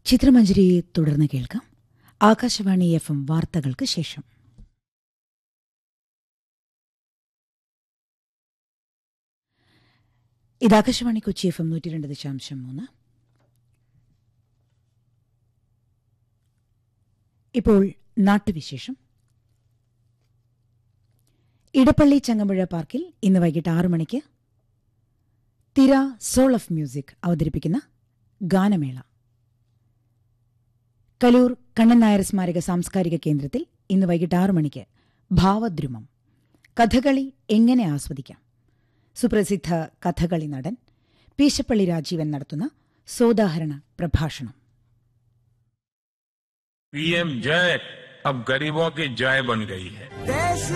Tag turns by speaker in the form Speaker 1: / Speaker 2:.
Speaker 1: ചിത്രമഞ്ജരിയെ തുടർന്ന് കേൾക്കാം Akashvani F M വാർത്തകൾക്ക് ശേഷം ഇത് ആകാശവാണി കൊച്ചി എഫ് എം നൂറ്റി രണ്ട് ദശാംശം മൂന്ന് ഇപ്പോൾ നാട്ടുവിശേഷം ഇടപ്പള്ളി ചങ്ങമ്പുഴ പാർക്കിൽ ഇന്ന് വൈകിട്ട് ആറു മണിക്ക് തിര സോൾ ഓഫ് മ്യൂസിക് അവതരിപ്പിക്കുന്ന ഗാനമേള കലൂർ കണ്ണൻ നായർ സ്മാരക സാംസ്കാരിക കേന്ദ്രത്തിൽ ഇന്ന് വൈകിട്ട് ആറു മണിക്ക് ഭാവദ്രുമം കഥകളി എങ്ങനെ ആസ്വദിക്കാം സുപ്രസിദ്ധ കഥകളി നടൻ പീശപ്പള്ളി രാജീവൻ നടത്തുന്ന സോദാഹരണ പ്രഭാഷണം
Speaker 2: पीएम जय अब गरीबों की जय बन गई है